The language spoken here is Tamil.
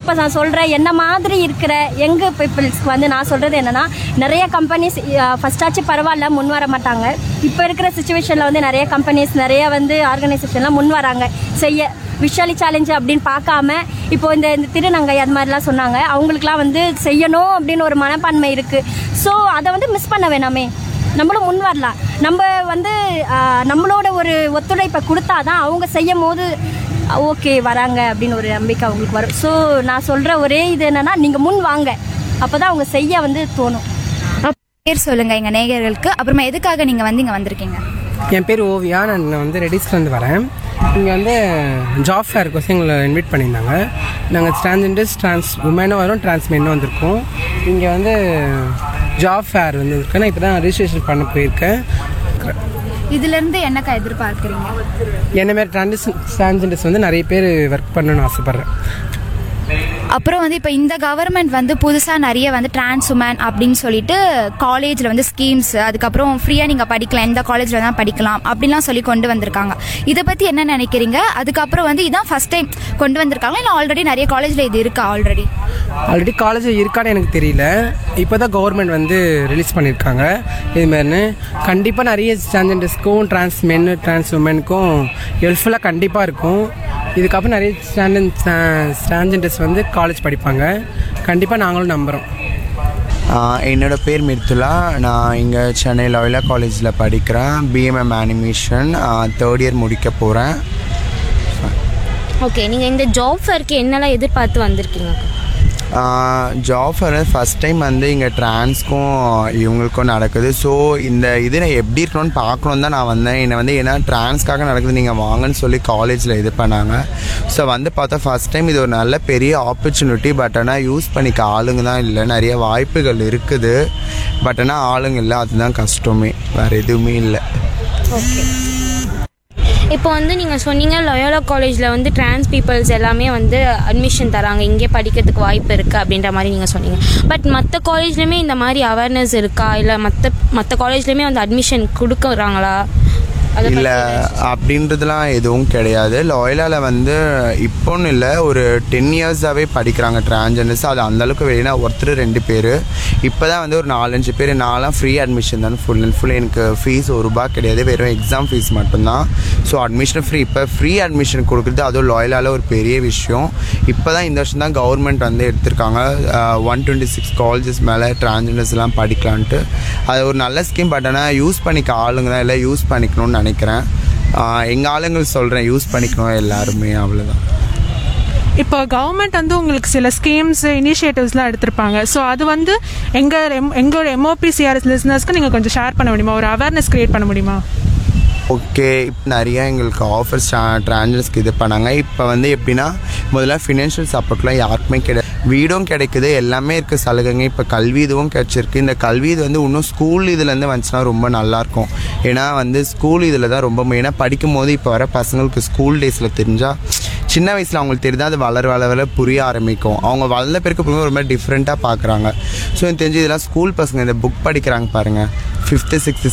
இப்போ நான் சொல்கிறேன் என்ன மாதிரி இருக்கிற எங்க பீப்புள்ஸ்க்கு வந்து நான் சொல்கிறது என்னன்னா நிறைய கம்பெனிஸ் ஃபஸ்ட்டாச்சு பரவாயில்ல முன் வர மாட்டாங்க இப்போ இருக்கிற சுச்சுவேஷனில் வந்து நிறைய கம்பெனிஸ் நிறைய வந்து ஆர்கனைசேஷன்லாம் முன் வராங்க செய்ய விஷாலி சேலஞ்சு அப்படின்னு பார்க்காம இப்போ இந்த இந்த திருநங்கை அது மாதிரிலாம் சொன்னாங்க அவங்களுக்குலாம் வந்து செய்யணும் அப்படின்னு ஒரு மனப்பான்மை இருக்குது ஸோ அதை வந்து மிஸ் பண்ண வேணாமே நம்மளும் முன் வரலாம் நம்ம வந்து ஆஹ், நம்மளோட ஒரு ஒத்துழைப்பை கொடுத்தாதான் அவங்க செய்யும் போது ஓகே வராங்க அப்படின்னு ஒரு நம்பிக்கை அவங்களுக்கு வரும் ஸோ நான் சொல்கிற ஒரே இது என்னன்னா நீங்கள் முன் வாங்க அப்போ தான் அவங்க செய்ய வந்து தோணும் பேர் சொல்லுங்க எங்க நேயர்களுக்கு அப்புறமா எதுக்காக நீங்க வந்து இங்க வந்திருக்கீங்க என் பேர் ஓவியா நான் வந்து ரெடிஸ்லேருந்து வரேன் இங்கே வந்து ஜாப் ஃபேருக்கோசம் எங்களை இன்வைட் பண்ணியிருந்தாங்க நாங்கள் டிரான்ஸ்ஜெண்டர்ஸ் ட்ரான்ஸ் உமனும் வரும் டிரான்ஸ் மென்னும் வந்திருக்கோம் இங்கே வந்து ஜாப் ஃபேர் வந்து இருக்கு நான் இப்போ தான் ரிஜிஸ்ட்ரேஷன் பண்ண போயிருக்கேன் இதுல இருந்து என்னக்கா எதிர்பார்க்கறீங்க என்ன மாதிரி டிரான்ஸ் டிரான்ஸ்ஜெண்டர்ஸ் வந்து நிறைய பேர் ஒர்க் பண்ணணும்னு ஆசைப்பட்றேன் அப்புறம் வந்து இப்போ இந்த கவர்மெண்ட் வந்து புதுசாக நிறைய வந்து டிரான்ஸ் உமன் அப்படின்னு சொல்லிட்டு காலேஜில் வந்து ஸ்கீம்ஸ் அதுக்கப்புறம் ஃப்ரீயாக நீங்கள் படிக்கலாம் எந்த காலேஜில் தான் படிக்கலாம் அப்படிலாம் சொல்லி கொண்டு வந்திருக்காங்க இதை பற்றி என்ன நினைக்கிறீங்க அதுக்கப்புறம் வந்து இதான் ஃபர்ஸ்ட் டைம் கொண்டு வந்திருக்காங்க இல்லை ஆல்ரெடி நிறைய காலேஜில் இது இருக்கா ஆல்ரெடி ஆல்ரெடி காலேஜ் இருக்கான்னு எனக்கு தெரியல இப்போ தான் கவர்மெண்ட் வந்து ரிலீஸ் பண்ணியிருக்காங்க இதுமாரின்னு கண்டிப்பாக நிறைய டிரான்ஸ்ஜெண்டர்ஸ்க்கும் டிரான்ஸ் மென்னு டிரான்ஸ் உமனுக்கும் ஹெல்ப்ஃபுல்லாக கண்டிப்பாக இருக்கும் இதுக்கப்புறம் நிறைய டிரான்ஸ்ஜெண்டர்ஸ் வந்து காலேஜ் படிப்பாங்க கண்டிப்பாக நாங்களும் நம்புகிறோம் ஆஹ் என்னோட பேர் மிர்துலா நான் இங்கே சென்னை லாயலா காலேஜில் படிக்கிறேன் பிஎம்எம் அனிமேஷன் தேர்ட் இயர் முடிக்க போகிறேன் ஓகே நீங்கள் இந்த ஜாப் ஃபேருக்கு என்னெல்லாம் எதிர்பார்த்து வந்திருக்கீங்க ஜாப் ஃபர்ஸ்ட் டைம் வந்து இங்கே ட்ரான்ஸ்க்கும் இவங்களுக்கும் நடக்குது ஸோ இந்த இது நான் எப்படி இருக்கணும்னு பார்க்கணும் தான் நான் வந்தேன் என்னை வந்து ஏன்னா ட்ரான்ஸ்க்காக நடக்குது நீங்கள் வாங்கன்னு சொல்லி காலேஜில் இது பண்ணாங்க ஸோ வந்து பார்த்தா ஃபஸ்ட் டைம் இது ஒரு நல்ல பெரிய ஆப்பர்ச்சுனிட்டி பட் ஆனால் யூஸ் பண்ணிக்க ஆளுங்க தான் இல்லை நிறைய வாய்ப்புகள் இருக்குது பட் ஆனால் ஆளுங்க இல்லை அதுதான் கஷ்டமே வேறு எதுவுமே இல்லை ஓகே இப்போ வந்து நீங்கள் சொன்னீங்க லயோலா காலேஜில் வந்து டிரான்ஸ் பீப்புள்ஸ் எல்லாமே வந்து அட்மிஷன் தராங்க இங்கே படிக்கிறதுக்கு வாய்ப்பு இருக்குது அப்படின்ற மாதிரி நீங்கள் சொன்னீங்க பட் மற்ற காலேஜ்லேயுமே இந்த மாதிரி அவேர்னஸ் இருக்கா இல்லை மற்ற மற்ற காலேஜ்லேயுமே வந்து அட்மிஷன் கொடுக்குறாங்களா அதை பத்தி இல்லை ஏதாச்சும் அப்படின்றதுலாம் எதுவும் கிடையாது லாயலாவில் வந்து இப்போன்னு இல்லை ஒரு டென் இயர்ஸாகவே படிக்கிறாங்க டிரான்ஜெண்டர்ஸ் அது அந்தளவுக்கு வெளியினா ஒருத்தர் ரெண்டு பேர் இப்போ தான் வந்து ஒரு நாலஞ்சு பேர் நான்லாம் ஃப்ரீ அட்மிஷன் தான் ஃபுல் அண்ட் ஃபுல் எனக்கு ஃபீஸ் ஒரு ரூபா கிடையாது வெறும் எக்ஸாம் ஃபீஸ் மட்டும்தான் ஸோ அட்மிஷன் ஃப்ரீ இப்போ ஃப்ரீ அட்மிஷன் கொடுக்குறது அதுவும் லாயலாவில் ஒரு பெரிய விஷயம் இப்போ தான் இந்த வருஷம் தான் கவர்மெண்ட் வந்து எடுத்திருக்காங்க ஒன் டுவெண்ட்டி சிக்ஸ் காலேஜஸ் மேலே டிரான்ஜெண்டர்ஸ்லாம் படிக்கலான்ட்டு அது ஒரு நல்ல ஸ்கீம் பட் ஆனால் யூஸ் பண்ணிக்க ஆளுங்க தான் எல்லாம் யூஸ் பண்ணிக்கணும்னு நினைக்கிறேன் எங்கள் ஆளுங்கள் சொல்கிறேன் யூஸ் பண்ணிக்கணும் எல்லாருமே அவ்வளோதான் இப்போ கவர்மெண்ட் வந்து உங்களுக்கு சில ஸ்கீம்ஸ் இனிஷியேட்டிவ்ஸ்லாம் எடுத்திருப்பாங்க ஸோ அது வந்து எங்கள் எம் எங்களோட எம்ஓபி சிஆர்எஸ் லிசனர்ஸ்க்கு நீங்கள் கொஞ்சம் ஷேர் பண்ண முடியுமா ஒரு அவேர்னஸ் கிரியேட் பண்ண முடியுமா ஓகே இப்போ நிறைய எங்களுக்கு ஆஃபர்ஸ் ட்ரான்ஜர்ஸ்க்கு இது பண்ணாங்க இப்போ வந்து எப்படின்னா முதல்ல ஃபினான்ஷியல் சப்போர்ட்லாம் யாருக்குமே கிடையாது வீடும் கிடைக்குது எல்லாமே இருக்குது சலுகைங்க இப்போ கல்வி இதுவும் கிடச்சிருக்கு இந்த கல்வி இது வந்து இன்னும் ஸ்கூல் இதுலேருந்து வந்துச்சுன்னா ரொம்ப நல்லாயிருக்கும் ஏன்னா வந்து ஸ்கூல் இதில் தான் ரொம்ப மெயினாக படிக்கும் போது இப்போ வர பசங்களுக்கு ஸ்கூல் டேஸில் தெரிஞ்சால் சின்ன வயசில் அவங்களுக்கு தெரிந்தால் அது வளர வளர வளர புரிய ஆரம்பிக்கும் அவங்க வளர்ந்த பிறகு போகும்போது ஒரு மாதிரி டிஃப்ரெண்ட்டாக பார்க்குறாங்க ஸோ எனக்கு தெரிஞ்சு இதெல்லாம் ஸ்கூல் பசங்க இந்த புக் படிக்கிறாங்க பாருங்கள் ஃபிஃப்த்து சிக்ஸ்த்து